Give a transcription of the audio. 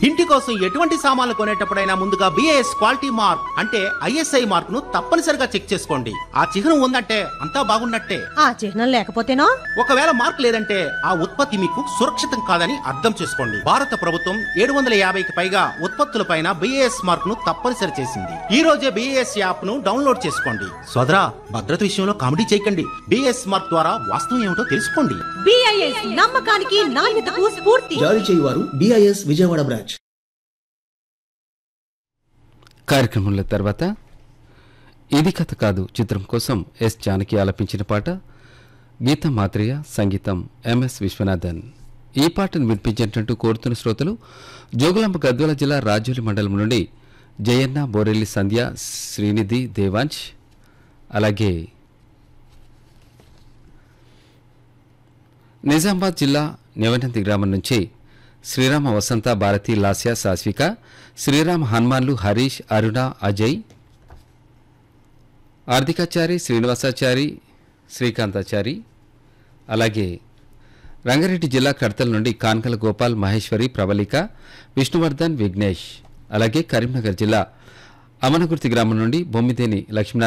ఇంటి కోసం ఎటువంటి సామాన్లు కొనేటప్పుడైనా ముందుగా బిఏఎస్ క్వాలిటీ మార్క్ అంటే ఐఎస్ఐ మార్క్ ను తప్పనిసరిగా చెక్ చేసుకోండి ఆ చిహ్నం ఉందంటే అంతా బాగున్నట్టే ఆ చిహ్నం లేకపోతేనో ఒకవేళ మార్క్ లేదంటే ఆ ఉత్పత్తి మీకు సురక్షితం కాదని అర్థం చేసుకోండి భారత ప్రభుత్వం ఏడు వందల యాభైకి పైగా ఉత్పత్తులపైన బిఏఎస్ మార్క్ ను తప్పనిసరి చేసింది ఈ రోజే బిఏఎస్ యాప్ ను డౌన్లోడ్ చేసుకోండి సోదరా భద్రత విషయంలో కామెడీ చేయకండి బిఏఎస్ మార్క్ ద్వారా వాస్తవం ఏమిటో తెలుసుకోండి బిఐఎస్ నమ్మకానికి నాణ్యతకు స్ఫూర్తి జారీ చేయువారు బిఐఎస్ విజయవాడ బ్రాంచ్ కార్యక్రమంలో తర్వాత ఇది కథ కాదు చిత్రం కోసం ఎస్ జానకి ఆలపించిన పాట గీత మాత్రేయ సంగీతం ఎంఎస్ విశ్వనాథన్ ఈ పాటను వినిపించేటట్టు కోరుతున్న శ్రోతలు జోగులాంబ గద్వాల జిల్లా రాజోలి మండలం నుండి జయన్న బోరెల్లి సంధ్య శ్రీనిధి దేవాంశ్ అలాగే నిజామాబాద్ జిల్లా నెవనంతి గ్రామం నుంచి శ్రీరామ వసంత భారతి లాస్య సాస్విక శ్రీరామ హనుమాన్లు హరీష్ అరుణ అజయ్ ఆర్థికాచారి శ్రీనివాసాచారి శ్రీకాంతాచారి అలాగే రంగారెడ్డి జిల్లా కడతల నుండి కాన్కల గోపాల్ మహేశ్వరి ప్రవళిక విష్ణువర్ధన్ విఘ్నేష్ అలాగే కరీంనగర్ జిల్లా అమనగుర్తి గ్రామం నుండి బొమ్మిదేని లక్ష్మీ